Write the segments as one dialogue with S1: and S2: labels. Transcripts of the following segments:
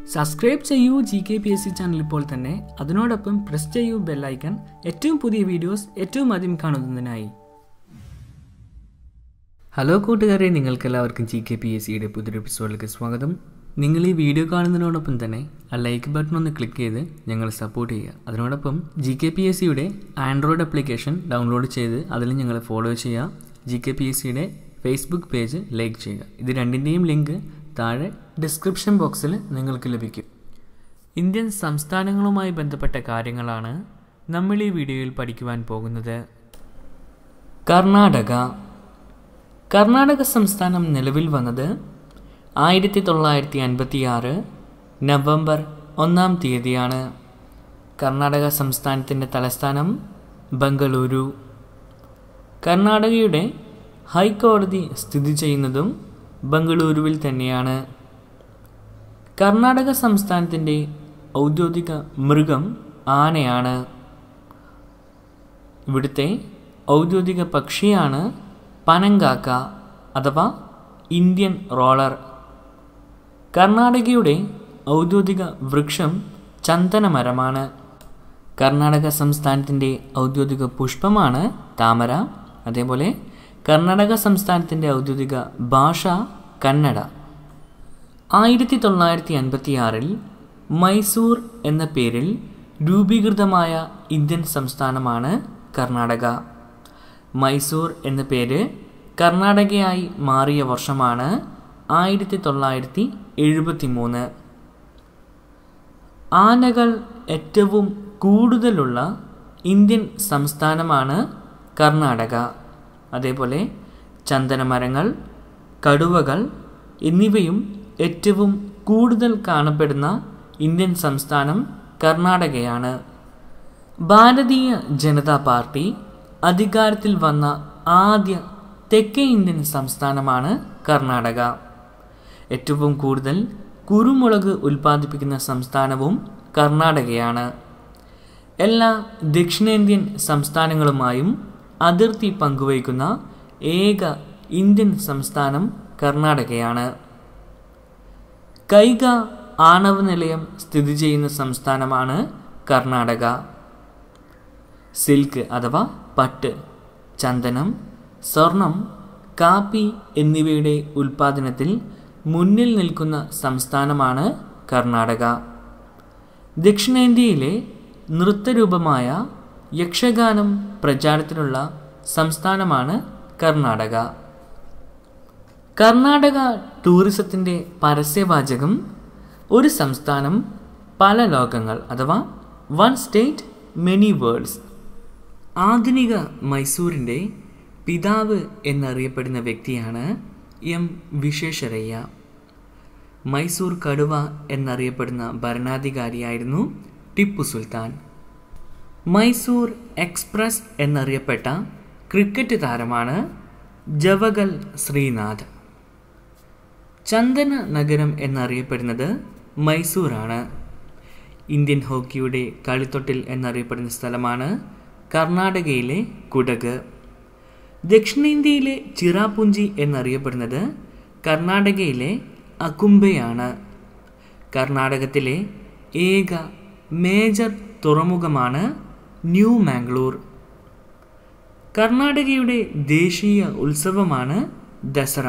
S1: subscribe ചെയ്യൂ G K P S C channel ഇപ്പോൾ തന്നെ അതിനോടൊപ്പം പ്രസ് ചെയ്യൂ ബെല്ലൈക്കൺ ഏറ്റവും പുതിയ വീഡിയോസ് ഏറ്റവും ആദ്യം കാണുന്നതിനായി ഹലോ കൂട്ടുകാരെ നിങ്ങൾക്കെല്ലാവർക്കും ജി കെ പി എസ് സിയുടെ പുതിയൊരു എപ്പിസോഡിലേക്ക് സ്വാഗതം നിങ്ങൾ ഈ വീഡിയോ കാണുന്നതിനോടൊപ്പം തന്നെ ആ ലൈക്ക് ബട്ടൺ ഒന്ന് ക്ലിക്ക് ചെയ്ത് ഞങ്ങളെ സപ്പോർട്ട് ചെയ്യുക അതിനോടൊപ്പം ജി കെ പി എസ് സിയുടെ ആൻഡ്രോയിഡ് ആപ്ലിക്കേഷൻ ഡൗൺലോഡ് ചെയ്ത് അതിൽ ഞങ്ങളെ ഫോളോ ചെയ്യുക ജി കെ പി എസ് സിയുടെ ഫേസ്ബുക്ക് പേജ് ലൈക്ക് ചെയ്യുക ഇത് രണ്ടിൻ്റെയും ലിങ്ക് താഴെ ഡിസ്ക്രിപ്ഷൻ ബോക്സിൽ നിങ്ങൾക്ക് ലഭിക്കും ഇന്ത്യൻ സംസ്ഥാനങ്ങളുമായി ബന്ധപ്പെട്ട കാര്യങ്ങളാണ് നമ്മൾ ഈ വീഡിയോയിൽ പഠിക്കുവാൻ പോകുന്നത് കർണാടക കർണാടക സംസ്ഥാനം നിലവിൽ വന്നത് ആയിരത്തി തൊള്ളായിരത്തി അൻപത്തി ആറ് നവംബർ ഒന്നാം തീയതിയാണ് കർണാടക സംസ്ഥാനത്തിൻ്റെ തലസ്ഥാനം ബംഗളൂരു കർണാടകയുടെ ഹൈക്കോടതി സ്ഥിതി ചെയ്യുന്നതും ബംഗളൂരുവിൽ തന്നെയാണ് കർണാടക സംസ്ഥാനത്തിൻ്റെ ഔദ്യോഗിക മൃഗം ആനയാണ് ഇവിടുത്തെ ഔദ്യോഗിക പക്ഷിയാണ് പനങ്കാക്ക അഥവാ ഇന്ത്യൻ റോളർ കർണാടകയുടെ ഔദ്യോഗിക വൃക്ഷം ചന്ദനമരമാണ് കർണാടക സംസ്ഥാനത്തിൻ്റെ ഔദ്യോഗിക പുഷ്പമാണ് താമര അതേപോലെ കർണാടക സംസ്ഥാനത്തിൻ്റെ ഔദ്യോഗിക ഭാഷ കന്നഡ ആയിരത്തി തൊള്ളായിരത്തി അൻപത്തി ആറിൽ മൈസൂർ എന്ന പേരിൽ രൂപീകൃതമായ ഇന്ത്യൻ സംസ്ഥാനമാണ് കർണാടക മൈസൂർ എന്ന പേര് കർണാടകയായി മാറിയ വർഷമാണ് ആയിരത്തി തൊള്ളായിരത്തി എഴുപത്തി മൂന്ന് ആനകൾ ഏറ്റവും കൂടുതലുള്ള ഇന്ത്യൻ സംസ്ഥാനമാണ് കർണാടക അതേപോലെ ചന്ദനമരങ്ങൾ കടുവകൾ എന്നിവയും ഏറ്റവും കൂടുതൽ കാണപ്പെടുന്ന ഇന്ത്യൻ സംസ്ഥാനം കർണാടകയാണ് ഭാരതീയ ജനതാ പാർട്ടി അധികാരത്തിൽ വന്ന ആദ്യ തെക്കേ ഇന്ത്യൻ സംസ്ഥാനമാണ് കർണാടക ഏറ്റവും കൂടുതൽ കുരുമുളക് ഉൽപ്പാദിപ്പിക്കുന്ന സംസ്ഥാനവും കർണാടകയാണ് എല്ലാ ദക്ഷിണേന്ത്യൻ സംസ്ഥാനങ്ങളുമായും അതിർത്തി പങ്കുവയ്ക്കുന്ന ഏക ഇന്ത്യൻ സംസ്ഥാനം കർണാടകയാണ് കൈഗ ആണവ നിലയം സ്ഥിതി ചെയ്യുന്ന സംസ്ഥാനമാണ് കർണാടക സിൽക്ക് അഥവാ പട്ട് ചന്ദനം സ്വർണം കാപ്പി എന്നിവയുടെ ഉൽപ്പാദനത്തിൽ മുന്നിൽ നിൽക്കുന്ന സംസ്ഥാനമാണ് കർണാടക ദക്ഷിണേന്ത്യയിലെ നൃത്തരൂപമായ യക്ഷഗാനം പ്രചാരത്തിലുള്ള സംസ്ഥാനമാണ് കർണാടക കർണാടക ടൂറിസത്തിൻ്റെ പരസ്യവാചകം ഒരു സംസ്ഥാനം പല ലോകങ്ങൾ അഥവാ വൺ സ്റ്റേറ്റ് മെനി വേൾഡ്സ് ആധുനിക മൈസൂരിൻ്റെ പിതാവ് എന്നറിയപ്പെടുന്ന വ്യക്തിയാണ് എം വിശ്വേശ്വരയ്യ മൈസൂർ കടുവ എന്നറിയപ്പെടുന്ന ഭരണാധികാരിയായിരുന്നു ടിപ്പു സുൽത്താൻ മൈസൂർ എക്സ്പ്രസ് എന്നറിയപ്പെട്ട ക്രിക്കറ്റ് താരമാണ് ജവഗൽ ശ്രീനാഥ് ചന്ദന നഗരം എന്നറിയപ്പെടുന്നത് മൈസൂരാണ് ഇന്ത്യൻ ഹോക്കിയുടെ കളിത്തൊട്ടിൽ എന്നറിയപ്പെടുന്ന സ്ഥലമാണ് കർണാടകയിലെ കുടക് ദക്ഷിണേന്ത്യയിലെ ചിറാപുഞ്ചി എന്നറിയപ്പെടുന്നത് കർണാടകയിലെ അകുംബയാണ് കർണാടകത്തിലെ ഏക മേജർ തുറമുഖമാണ് ന്യൂ മാംഗ്ലൂർ കർണാടകയുടെ ദേശീയ ഉത്സവമാണ് ദസറ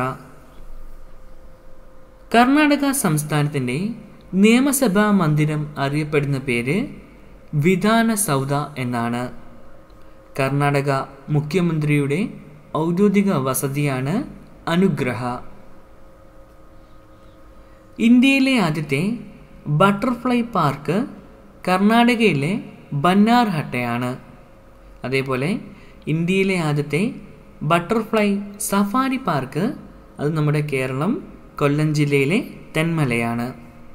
S1: കർണാടക സംസ്ഥാനത്തിൻ്റെ നിയമസഭാ മന്ദിരം അറിയപ്പെടുന്ന പേര് വിധാന സൗധ എന്നാണ് കർണാടക മുഖ്യമന്ത്രിയുടെ ഔദ്യോഗിക വസതിയാണ് അനുഗ്രഹ ഇന്ത്യയിലെ ആദ്യത്തെ ബട്ടർഫ്ലൈ പാർക്ക് കർണാടകയിലെ ബന്നാർഹട്ടയാണ് അതേപോലെ ഇന്ത്യയിലെ ആദ്യത്തെ ബട്ടർഫ്ലൈ സഫാരി പാർക്ക് അത് നമ്മുടെ കേരളം കൊല്ലം ജില്ലയിലെ തെന്മലയാണ്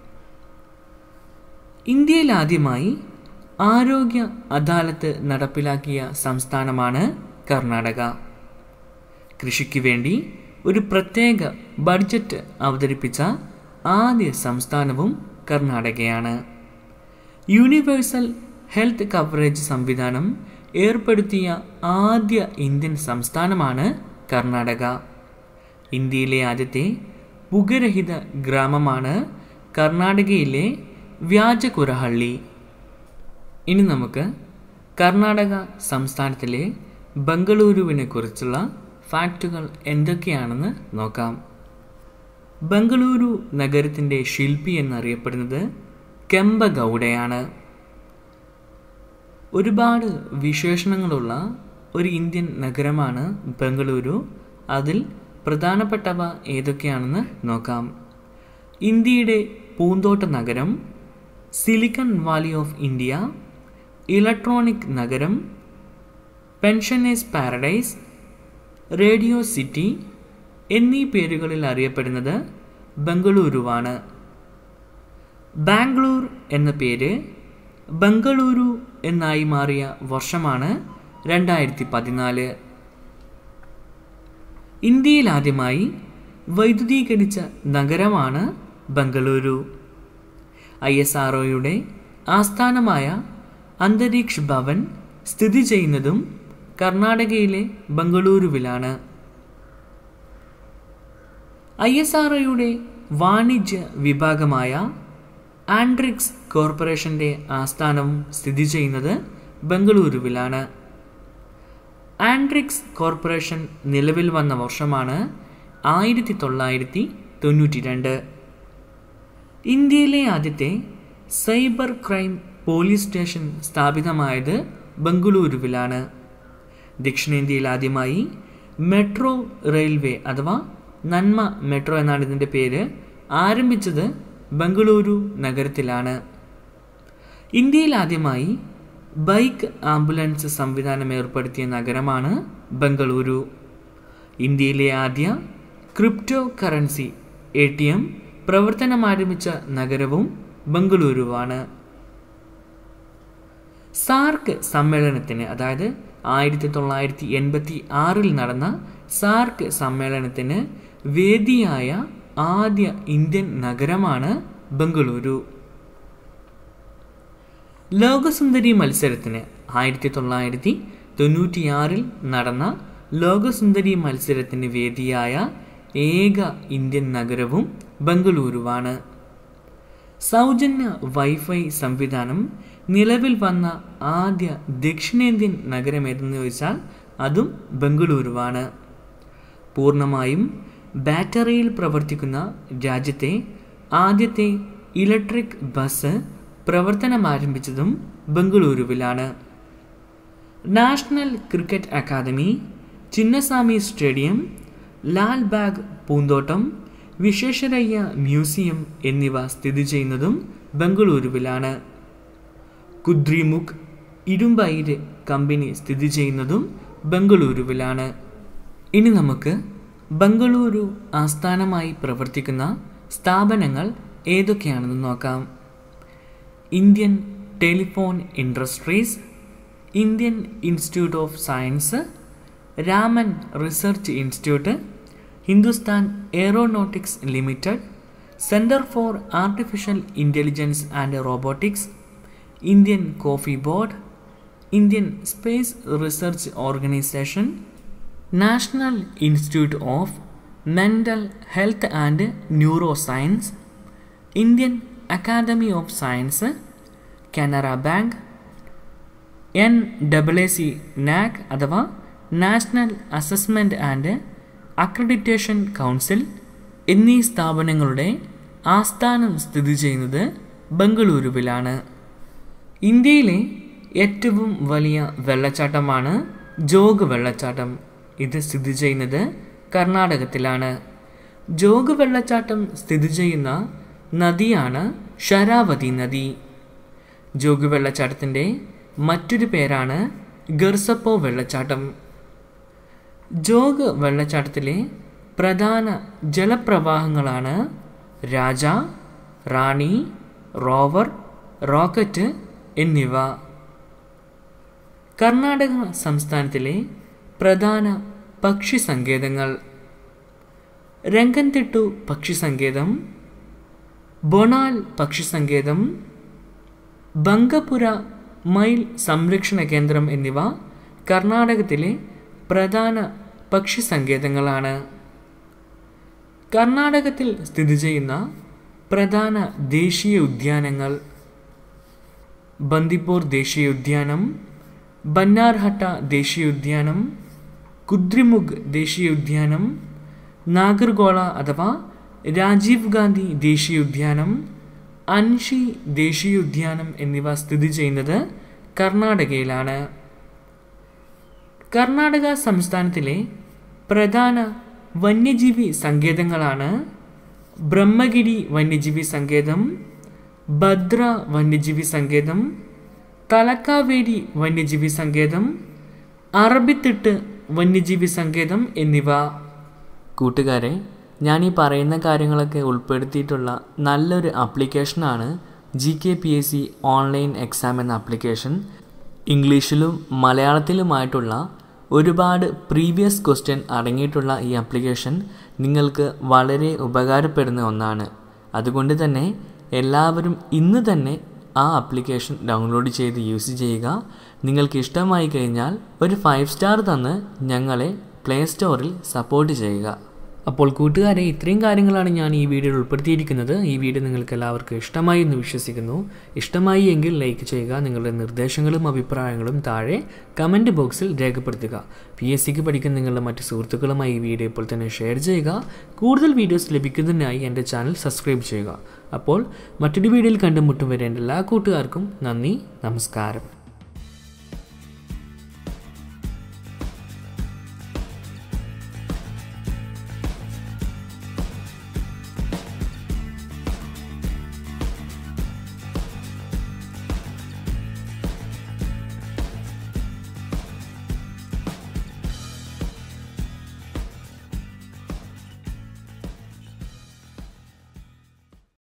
S1: ഇന്ത്യയിൽ ആദ്യമായി ആരോഗ്യ അദാലത്ത് നടപ്പിലാക്കിയ സംസ്ഥാനമാണ് കർണാടക കൃഷിക്ക് വേണ്ടി ഒരു പ്രത്യേക ബഡ്ജറ്റ് അവതരിപ്പിച്ച ആദ്യ സംസ്ഥാനവും കർണാടകയാണ് യൂണിവേഴ്സൽ ഹെൽത്ത് കവറേജ് സംവിധാനം ഏർപ്പെടുത്തിയ ആദ്യ ഇന്ത്യൻ സംസ്ഥാനമാണ് കർണാടക ഇന്ത്യയിലെ ആദ്യത്തെ പുകരഹിത ഗ്രാമമാണ് കർണാടകയിലെ വ്യാജകുരഹള്ളി ഇനി നമുക്ക് കർണാടക സംസ്ഥാനത്തിലെ ബംഗളൂരുവിനെ കുറിച്ചുള്ള ഫാക്റ്റുകൾ എന്തൊക്കെയാണെന്ന് നോക്കാം ബംഗളൂരു നഗരത്തിൻ്റെ ശില്പി എന്നറിയപ്പെടുന്നത് കെമ്പഗൗഡയാണ് ഒരുപാട് വിശേഷണങ്ങളുള്ള ഒരു ഇന്ത്യൻ നഗരമാണ് ബംഗളൂരു അതിൽ പ്രധാനപ്പെട്ടവ ഏതൊക്കെയാണെന്ന് നോക്കാം ഇന്ത്യയുടെ പൂന്തോട്ട നഗരം silicon valley of India electronic നഗരം പെൻഷനേഴ്സ് പാരഡൈസ് റേഡിയോ സിറ്റി എന്നീ പേരുകളിൽ അറിയപ്പെടുന്നത് ബംഗളൂരുവാണ് ബാംഗ്ലൂർ എന്ന പേര് ബംഗളൂരു എന്നായി മാറിയ വർഷമാണ് രണ്ടായിരത്തി പതിനാല് ഇന്ത്യയിൽ ആദ്യമായി വൈദ്യുതീകരിച്ച നഗരമാണ് ബംഗളൂരു ഐ എസ് ആർ ഒയുടെ ആസ്ഥാനമായ അന്തരീക്ഷ് ഭവൻ സ്ഥിതി ചെയ്യുന്നതും കർണാടകയിലെ ബംഗളൂരുവിലാണ് ഐ എസ് ആർ ഒയുടെ വാണിജ്യ വിഭാഗമായ ആൻഡ്രിക്സ് കോർപ്പറേഷൻ്റെ ആസ്ഥാനവും സ്ഥിതി ചെയ്യുന്നത് ബംഗളൂരുവിലാണ് ആൻഡ്രിക്സ് കോർപ്പറേഷൻ നിലവിൽ വന്ന വർഷമാണ് ആയിരത്തി തൊള്ളായിരത്തി തൊണ്ണൂറ്റി രണ്ട് ഇന്ത്യയിലെ ആദ്യത്തെ സൈബർ ക്രൈം പോലീസ് സ്റ്റേഷൻ സ്ഥാപിതമായത് ബംഗളൂരുവിലാണ് ദക്ഷിണേന്ത്യയിൽ ആദ്യമായി മെട്രോ റെയിൽവേ അഥവാ നന്മ മെട്രോ എന്നാണ് ഇതിൻ്റെ പേര് ആരംഭിച്ചത് ബംഗളൂരു നഗരത്തിലാണ് ഇന്ത്യയിൽ ആദ്യമായി ബൈക്ക് ആംബുലൻസ് സംവിധാനം ഏർപ്പെടുത്തിയ നഗരമാണ് ബംഗളൂരു ഇന്ത്യയിലെ ആദ്യ crypto currency A T M പ്രവർത്തനം ആരംഭിച്ച നഗരവും ബംഗളൂരുവാണ് സാർക്ക് സമ്മേളനത്തിന് അതായത് ആയിരത്തി തൊള്ളായിരത്തി എൺപത്തി ആറിൽ നടന്ന സാർക്ക് സമ്മേളനത്തിന് വേദിയായ ആദ്യ ഇന്ത്യൻ നഗരമാണ് ബംഗളൂരു ലോകസുന്ദരി മത്സരത്തിന് ആയിരത്തി തൊള്ളായിരത്തി തൊണ്ണൂറ്റിയാറിൽ നടന്ന ലോകസുന്ദരി മത്സരത്തിന് വേദിയായ ഏക ഇന്ത്യൻ നഗരവും ബംഗളൂരുവാണ് സൗജന്യ വൈഫൈ സംവിധാനം നിലവിൽ വന്ന ആദ്യ ദക്ഷിണേന്ത്യൻ നഗരം ഏതെന്ന് ചോദിച്ചാൽ അതും ബംഗളൂരുവാണ് പൂർണ്ണമായും ബാറ്ററിയിൽ പ്രവർത്തിക്കുന്ന രാജ്യത്തെ ആദ്യത്തെ ഇലക്ട്രിക് ബസ് പ്രവർത്തനം ആരംഭിച്ചതും ബംഗളൂരുവിലാണ് national cricket academy Chinnaswamy stadium Lalbagh പൂന്തോട്ടം വിശ്വേശ്വരയ്യ മ്യൂസിയം എന്നിവ സ്ഥിതി ചെയ്യുന്നതും ബംഗളൂരുവിലാണ് കുദ്രിമുഖ് ഇരുമ്പയിര് കമ്പനി സ്ഥിതി ചെയ്യുന്നതും ബംഗളൂരുവിലാണ് ഇനി നമുക്ക് ബംഗളൂരു ആസ്ഥാനമായി പ്രവർത്തിക്കുന്ന സ്ഥാപനങ്ങൾ ഏതൊക്കെയാണെന്ന് നോക്കാം Indian telephone industries Indian institute of science Raman research institute Hindustan aeronautics limited centre for artificial intelligence and robotics Indian coffee board Indian space research organisation national institute of mental health and neuro science Indian academy of science Canara bank N double A C NAAC അഥവാ national assessment and accreditation council എന്നീ സ്ഥാപനങ്ങളുടെ ആസ്ഥാനം സ്ഥിതി ചെയ്യുന്നത് ബംഗളൂരുവിലാണ് ഇന്ത്യയിലെ ഏറ്റവും വലിയ വെള്ളച്ചാട്ടമാണ് ജോഗ് വെള്ളച്ചാട്ടം ഇത് സ്ഥിതി ചെയ്യുന്നത് കർണാടകത്തിലാണ് ജോഗ് വെള്ളച്ചാട്ടം സ്ഥിതി ചെയ്യുന്ന നദിയാണ് ശരാവതി നദി ജോഗ് വെള്ളച്ചാട്ടത്തിൻ്റെ മറ്റൊരു പേരാണ് ഗർസപ്പോ വെള്ളച്ചാട്ടം ജോഗ് വെള്ളച്ചാട്ടത്തിലെ പ്രധാന ജലപ്രവാഹങ്ങളാണ് രാജ റാണി റോവർ റോക്കറ്റ് എന്നിവ കർണാടക സംസ്ഥാനത്തിലെ പ്രധാന പക്ഷി സങ്കേതങ്ങൾ രംഗൻതിട്ടു പക്ഷി സങ്കേതം ബൊണാൽ പക്ഷി സങ്കേതം ബംഗപുര മയിൽ സംരക്ഷണ കേന്ദ്രം എന്നിവ കർണാടകത്തിലെ പ്രധാന പക്ഷി സങ്കേതങ്ങളാണ് കർണാടകത്തിൽ സ്ഥിതി ചെയ്യുന്ന പ്രധാന ദേശീയ ഉദ്യാനങ്ങൾ ബന്ദിപ്പൂർ ദേശീയോദ്യാനം ബന്നാർഹട്ട ദേശീയോദ്യാനം കുദ്രിമുഗ് ദേശീയോദ്യാനം നാഗർഗോള അഥവാ രാജീവ് ഗാന്ധി ദേശീയോദ്യാനം അൻഷി ദേശീയോദ്യാനം എന്നിവ സ്ഥിതി ചെയ്യുന്നത് കർണാടകയിലാണ് കർണാടക സംസ്ഥാനത്തിലെ പ്രധാന വന്യജീവി സങ്കേതങ്ങളാണ് ബ്രഹ്മഗിരി വന്യജീവി സങ്കേതം ഭദ്ര വന്യജീവി സങ്കേതം തലക്കാവേരി വന്യജീവി സങ്കേതം അറബിത്തിട്ട് വന്യജീവി സങ്കേതം എന്നിവ കൂട്ടുകാരെ ഞാൻ ഈ പറയുന്ന കാര്യങ്ങളൊക്കെ ഉൾപ്പെടുത്തിയിട്ടുള്ള നല്ലൊരു ആപ്ലിക്കേഷനാണ് G K P S C online exam എന്ന ആപ്ലിക്കേഷൻ ഇംഗ്ലീഷിലും മലയാളത്തിലുമായിട്ടുള്ള ഒരുപാട് പ്രീവിയസ് ക്വസ്റ്റ്യൻ അടങ്ങിയിട്ടുള്ള ഈ ആപ്ലിക്കേഷൻ നിങ്ങൾക്ക് വളരെ ഉപകാരപ്പെടുന്ന ഒന്നാണ് അതുകൊണ്ട് തന്നെ എല്ലാവരും ഇന്ന് തന്നെ ആ ആപ്ലിക്കേഷൻ ഡൗൺലോഡ് ചെയ്ത് യൂസ് ചെയ്യുക നിങ്ങൾക്ക് ഇഷ്ടമായി കഴിഞ്ഞാൽ ഒരു ഫൈവ് സ്റ്റാർ തന്ന് ഞങ്ങളെ പ്ലേ സ്റ്റോറിൽ സപ്പോർട്ട് ചെയ്യുക അപ്പോൾ കൂട്ടുകാരെ ഇത്രയും കാര്യങ്ങളാണ് ഞാൻ ഈ വീഡിയോയിൽ ഉൾപ്പെടുത്തിയിരിക്കുന്നത് ഈ വീഡിയോ നിങ്ങൾക്ക് എല്ലാവർക്കും ഇഷ്ടമായി എന്ന് വിശ്വസിക്കുന്നു ഇഷ്ടമായി എങ്കിൽ ലൈക്ക് ചെയ്യുക നിങ്ങളുടെ നിർദ്ദേശങ്ങളും അഭിപ്രായങ്ങളും താഴെ കമൻറ്റ് ബോക്സിൽ രേഖപ്പെടുത്തുക പി എസ് സിക്ക് പഠിക്കുന്ന നിങ്ങളുടെ മറ്റ് സുഹൃത്തുക്കളുമായി ഈ വീഡിയോ ഇപ്പോൾ തന്നെ ഷെയർ ചെയ്യുക കൂടുതൽ വീഡിയോസ് ലഭിക്കുന്നതിനായി എൻ്റെ ചാനൽ സബ്സ്ക്രൈബ് ചെയ്യുക അപ്പോൾ മറ്റൊരു വീഡിയോയിൽ കണ്ടുമുട്ടും വരെ എൻ്റെ എല്ലാ കൂട്ടുകാർക്കും നന്ദി നമസ്കാരം